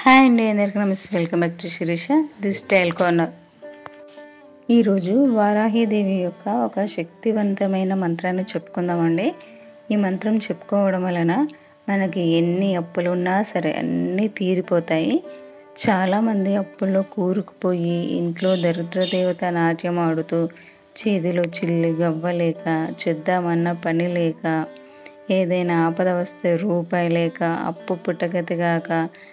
hi అండి అందరికీ నమస్తే welcome back to Sirisha the style corner ఈరోజు వారాహిదేవి యొక్క ఒక శక్తివంతమైన మంత్రాన్ని చెప్పుకుందామండి ఈ మంత్రం చెప్పుకోవడం వలన మనకి ఎన్ని అప్పులు ఉన్నా సరే అన్నీ తీరిపోతాయి చాలామంది అప్పుల్లో కూరుకుపోయి ఇంట్లో దరిద్ర దేవత నాట్యం ఆడుతూ చేతిలో చిల్లి గవ్వలేక చేద్దామన్న పని లేక ఏదైనా ఆపద వస్తే రూపాయి లేక అప్పు పుట్టగతిగాక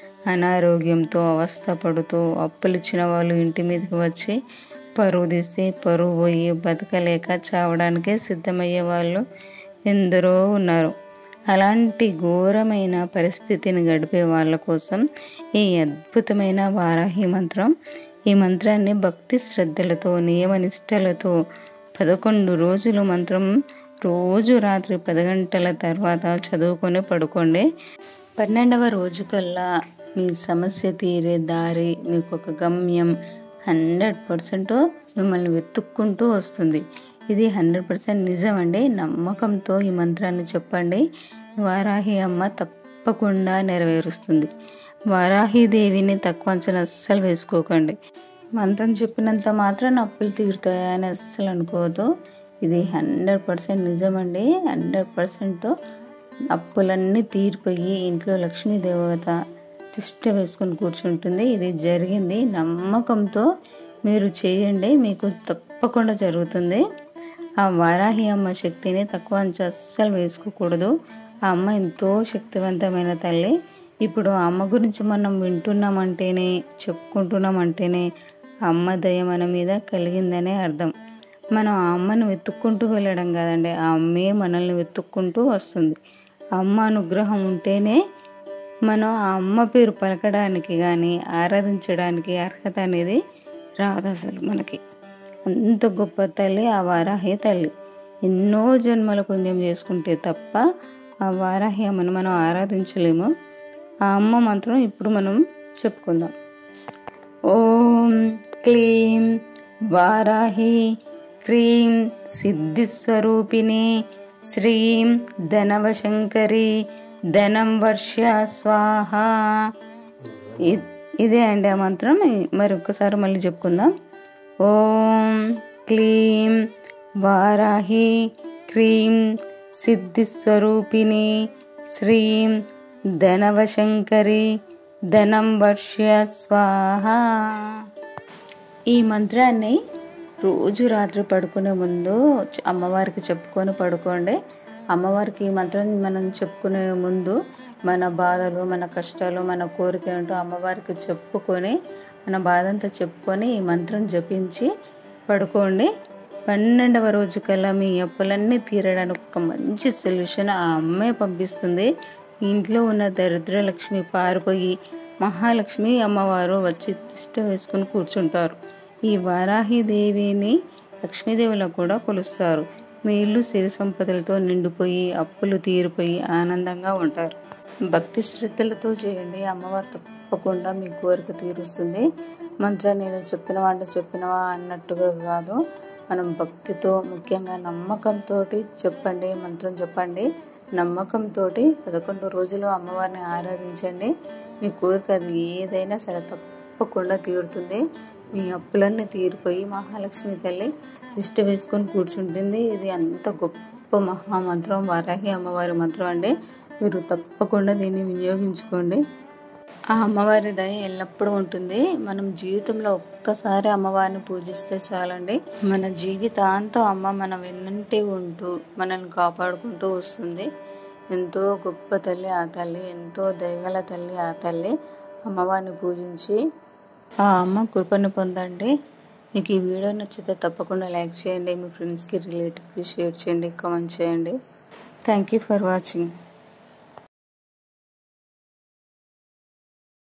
అనారోగ్యంతో అవస్థపడుతూ అప్పులు ఇచ్చిన వాళ్ళు ఇంటి మీదకి వచ్చి పరువు తీసి పరువు పోయి బతకలేక చావడానికే సిద్ధమయ్యే వాళ్ళు ఎందరో ఉన్నారు అలాంటి ఘోరమైన పరిస్థితిని గడిపే వాళ్ళ కోసం ఈ అద్భుతమైన వారాహి మంత్రం ఈ మంత్రాన్ని భక్తి శ్రద్ధలతో నియమ నిష్టలతో పదకొండు రోజులు మంత్రం రోజు రాత్రి పది గంటల తర్వాత చదువుకొని పడుకోండి పన్నెండవ రోజు కల్లా మీ సమస్య తీరే దారి మీకు ఒక గమ్యం హండ్రెడ్ పర్సెంట్ మిమ్మల్ని వెతుక్కుంటూ వస్తుంది ఇది హండ్రెడ్ పర్సెంట్ నిజం అండి నమ్మకంతో ఈ మంత్రాన్ని చెప్పండి వారాహి అమ్మ తప్పకుండా నెరవేరుస్తుంది వారాహి దేవిని తక్కువ అంచనా అస్సలు వేసుకోకండి మంత్రం చెప్పినంత మాత్రం అప్పులు తీరుతాయని అస్సలు అనుకోవద్దు ఇది హండ్రెడ్ పర్సెంట్ నిజమండి హండ్రెడ్ పర్సెంట్ అప్పులన్నీ తీరిపోయి ఇంట్లో లక్ష్మీ దేవత తిష్ట వేసుకొని కూర్చుంటుంది ఇది జరిగింది నమ్మకంతో మీరు చేయండి మీకు తప్పకుండా జరుగుతుంది ఆ వారాహి అమ్మ శక్తిని తక్కువ అంచు అస్సలు వేసుకోకూడదు ఆ అమ్మ ఎంతో శక్తివంతమైన తల్లి ఇప్పుడు ఆ అమ్మ గురించి మనం వింటున్నామంటేనే చెప్పుకుంటున్నామంటేనే ఆ అమ్మ దయ మన మీద కలిగిందనే అర్థం మనం ఆ అమ్మను వెతుక్కుంటూ వెళ్ళడం కాదండి ఆ అమ్మే మనల్ని వెతుక్కుంటూ వస్తుంది ఆ అమ్మ అనుగ్రహం ఉంటేనే మనం ఆ అమ్మ పేరు పలకడానికి కానీ ఆరాధించడానికి అర్హత అనేది రాదు అసలు మనకి అంత గొప్ప తల్లి ఆ వారాహి తల్లి ఎన్నో జన్మల పుణ్యం చేసుకుంటే తప్ప ఆ వారాహి అమ్మను మనం ఆరాధించలేము ఆ అమ్మ మంత్రం ఇప్పుడు మనం చెప్పుకుందాం ఓం క్లీం వారాహి క్రీం సిద్ధిస్వరూపిణి శ్రీం ధనవశంకరి ధనం వర్ష స్వాహ ఇ- ఇదే అండి ఆ మంత్రం మరి ఒక్కసారి మళ్ళీ చెప్పుకుందాం ఓం క్లీం వారాహి క్రీం సిద్ధిస్వరూపిణి శ్రీం ధనవశంకరి ధనం వర్ష స్వాహ ఈ మంత్రాన్ని రోజు రాత్రి పడుకునే ముందు చ- అమ్మవారికి చెప్పుకొని పడుకోండి అమ్మవారికి ఈ మంత్రం మనం చెప్పుకునే ముందు మన బాధలు మన కష్టాలు మన కోరిక ఏంటో అమ్మవారికి చెప్పుకొని మన బాధ అంతా చెప్పుకొని ఈ మంత్రం జపించి పడుకోండి పన్నెండవ రోజు కల్లా మీ అప్పులన్నీ తీరడానికి ఒక మంచి సొల్యూషన్ ఆ అమ్మే పంపిస్తుంది ఇంట్లో ఉన్న దరిద్ర లక్ష్మి పారిపోయి మహాలక్ష్మి అమ్మవారు వచ్చి తిష్ట వేసుకుని కూర్చుంటారు ఈ వారాహి దేవిని లక్ష్మీదేవిలా కూడా కొలుస్తారు మీ ఇల్లు సిరి సంపదలతో నిండిపోయి అప్పులు తీరిపోయి ఆనందంగా ఉంటారు భక్తి శ్రద్ధలతో చేయండి అమ్మవారు తప్పకుండా మీ కోరిక తీరుస్తుంది మంత్రాన్ని ఏదో చెప్పినవా అంటే చెప్పినవా అన్నట్టుగా కాదు మనం భక్తితో ముఖ్యంగా నమ్మకంతో చెప్పండి మంత్రం చెప్పండి నమ్మకంతో పదకొండు రోజులు అమ్మవారిని ఆరాధించండి మీ కోరిక అది ఏదైనా సరే తప్పకుండా తీరుతుంది మీ అప్పులన్నీ తీరిపోయి మహాలక్ష్మి తల్లి తిష్ట వేసుకొని కూర్చుంటుంది ఇది అంత గొప్ప మహామంత్రం వారాహి అమ్మవారి మంత్రం అండి మీరు తప్పకుండా దీన్ని వినియోగించుకోండి ఆ అమ్మవారి దయ ఎల్లప్పుడూ ఉంటుంది మనం జీవితంలో ఒక్కసారి అమ్మవారిని పూజిస్తే చాలండి మన జీవితాంతం అమ్మ మన వెన్నంటే ఉంటూ మనల్ని కాపాడుకుంటూ వస్తుంది ఎంతో గొప్ప తల్లి ఆ తల్లి ఎంతో దయగల తల్లి ఆ తల్లి అమ్మవారిని పూజించి ఆ అమ్మ కృపను పొందండి మీకు ఈ వీడియో నచ్చితే తప్పకుండా లైక్ చేయండి మీ ఫ్రెండ్స్కి రిలేటివ్కి షేర్ చేయండి కామెంట్ చేయండి థ్యాంక్ యూ ఫర్ వాచింగ్